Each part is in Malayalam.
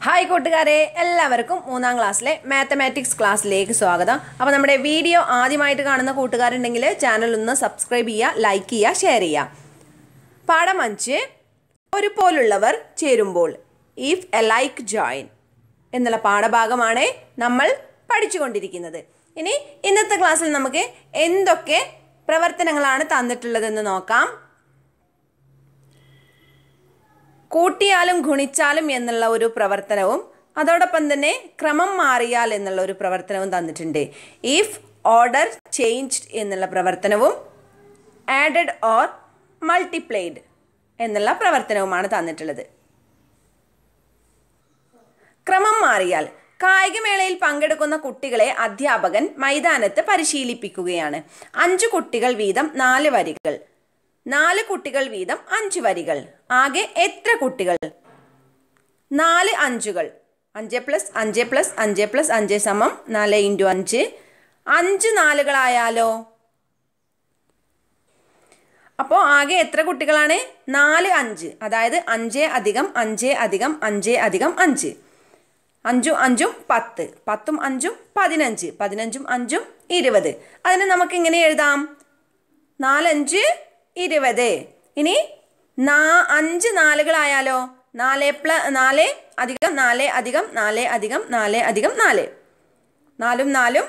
ഹായ് കൂട്ടുകാരെ എല്ലാവർക്കും മൂന്നാം ക്ലാസ്സിലെ മാത്തമാറ്റിക്സ് ക്ലാസ്സിലേക്ക് സ്വാഗതം അപ്പോൾ നമ്മുടെ വീഡിയോ ആദ്യമായിട്ട് കാണുന്ന കൂട്ടുകാരുണ്ടെങ്കിൽ ചാനൽ ഒന്ന് സബ്സ്ക്രൈബ് ചെയ്യുക ലൈക്ക് ചെയ്യുക ഷെയർ ചെയ്യുക പാഠം അഞ്ച് ഒരു പോലുള്ളവർ ചേരുമ്പോൾ ഇഫ് എ ലൈക്ക് ജോയിൻ എന്നുള്ള പാഠഭാഗമാണ് നമ്മൾ പഠിച്ചുകൊണ്ടിരിക്കുന്നത് ഇനി ഇന്നത്തെ ക്ലാസ്സിൽ നമുക്ക് എന്തൊക്കെ പ്രവർത്തനങ്ങളാണ് തന്നിട്ടുള്ളതെന്ന് നോക്കാം കൂട്ടിയാലും ഗുണിച്ചാലും എന്നുള്ള ഒരു പ്രവർത്തനവും അതോടൊപ്പം തന്നെ ക്രമം മാറിയാൽ എന്നുള്ള ഒരു പ്രവർത്തനവും തന്നിട്ടുണ്ട് ഇഫ് ഓർഡർ ചേഞ്ച്ഡ് എന്നുള്ള പ്രവർത്തനവും ആഡഡ് ഓർ മൾട്ടിപ്ലൈഡ് എന്നുള്ള പ്രവർത്തനവുമാണ് തന്നിട്ടുള്ളത് ക്രമം മാറിയാൽ കായികമേളയിൽ പങ്കെടുക്കുന്ന കുട്ടികളെ അധ്യാപകൻ മൈതാനത്ത് പരിശീലിപ്പിക്കുകയാണ് അഞ്ചു കുട്ടികൾ വീതം നാല് വരികൾ നാല് കുട്ടികൾ വീതം അഞ്ച് വരികൾ ആകെ എത്ര കുട്ടികൾ നാല് അഞ്ചുകൾ അഞ്ച് പ്ലസ് അഞ്ച് പ്ലസ് അഞ്ച് പ്ലസ് അഞ്ച് സമം നാല് ഇൻറ്റു അഞ്ച് അഞ്ച് നാലുകളായാലോ അപ്പോൾ ആകെ എത്ര കുട്ടികളാണ് നാല് അഞ്ച് അതായത് അഞ്ച് അധികം അഞ്ച് അധികം അഞ്ച് അധികം അഞ്ച് അഞ്ചും അഞ്ചും പത്ത് പത്തും അഞ്ചും പതിനഞ്ച് പതിനഞ്ചും അഞ്ചും ഇരുപത് അതിന് നമുക്ക് ഇങ്ങനെ എഴുതാം നാലഞ്ച് ഇരുപത് ഇനി നാ അഞ്ച് നാലുകളായാലോ നാല് പ്ല നാല് അധികം നാല് അധികം നാല് അധികം നാല് അധികം നാല് നാലും നാലും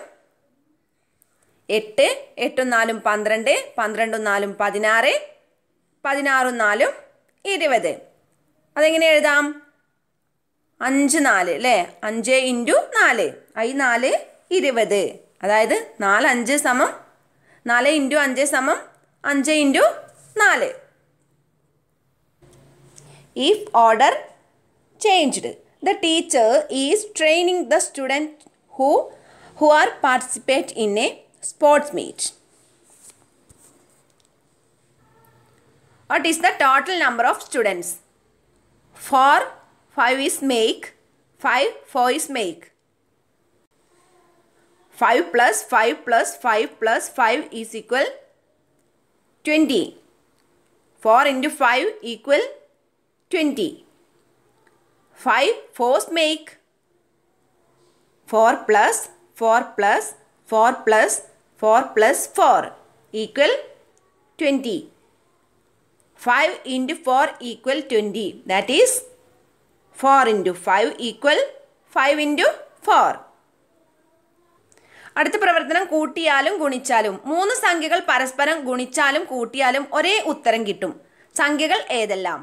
എട്ട് എട്ടും നാലും പന്ത്രണ്ട് പന്ത്രണ്ടും നാലും പതിനാറ് പതിനാറും നാലും ഇരുപത് അതെങ്ങനെ എഴുതാം അഞ്ച് നാല് അല്ലേ അഞ്ച് ഇൻറ്റു നാല് ഐ നാല് ഇരുപത് അതായത് നാല് അഞ്ച് സമം നാല് ഇൻറ്റു അഞ്ച് സമം അഞ്ച് ഇൻറ്റു നാല് if order changed the teacher is training the student who who are participate in a sports meet what is the total number of students four five is make five four is make five plus five plus five plus five is equal twenty four into five equal twenty five fours make four plus four plus four plus four plus four equal twenty five into four equal twenty that is four into five equal five into four അടുത്ത പ്രവർത്തനം കൂട്ടിയാലും ഗുണിച്ചാലും മൂന്ന് സംഖ്യകൾ പരസ്പരം ഗുണിച്ചാലും കൂട്ടിയാലും ഒരേ ഉത്തരം കിട്ടും സംഖ്യകൾ ഏതെല്ലാം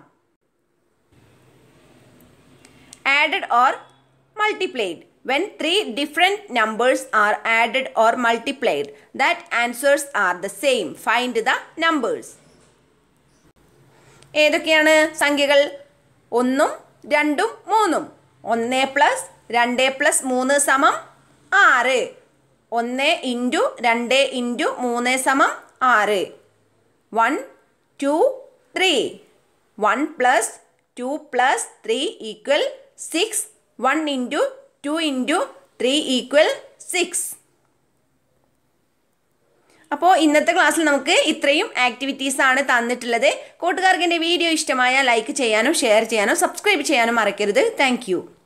added or multiplied when three different numbers are added or multiplied that answers are the same find the numbers ഏതൊക്കെയാണ് സംഖ്യകൾ ഒന്നും രണ്ടും മൂന്നും ഒന്ന് പ്ലസ് രണ്ട് പ്ലസ് മൂന്ന് സമം ആറ് ഒന്ന് ഇൻറ്റു രണ്ട് ഇൻറ്റു മൂന്ന് സമം ആറ് one two three one plus two plus three equal six one into two into three equal six അപ്പോൾ ഇന്നത്തെ ക്ലാസ്സിൽ നമുക്ക് ഇത്രയും ആക്ടിവിറ്റീസ് ആണ് തന്നിട്ടുള്ളത് കൂട്ടുകാർക്ക് എൻ്റെ വീഡിയോ ഇഷ്ടമായ ലൈക്ക് ചെയ്യാനും ഷെയർ ചെയ്യാനും സബ്സ്ക്രൈബ് ചെയ്യാനും മറക്കരുത് താങ്ക്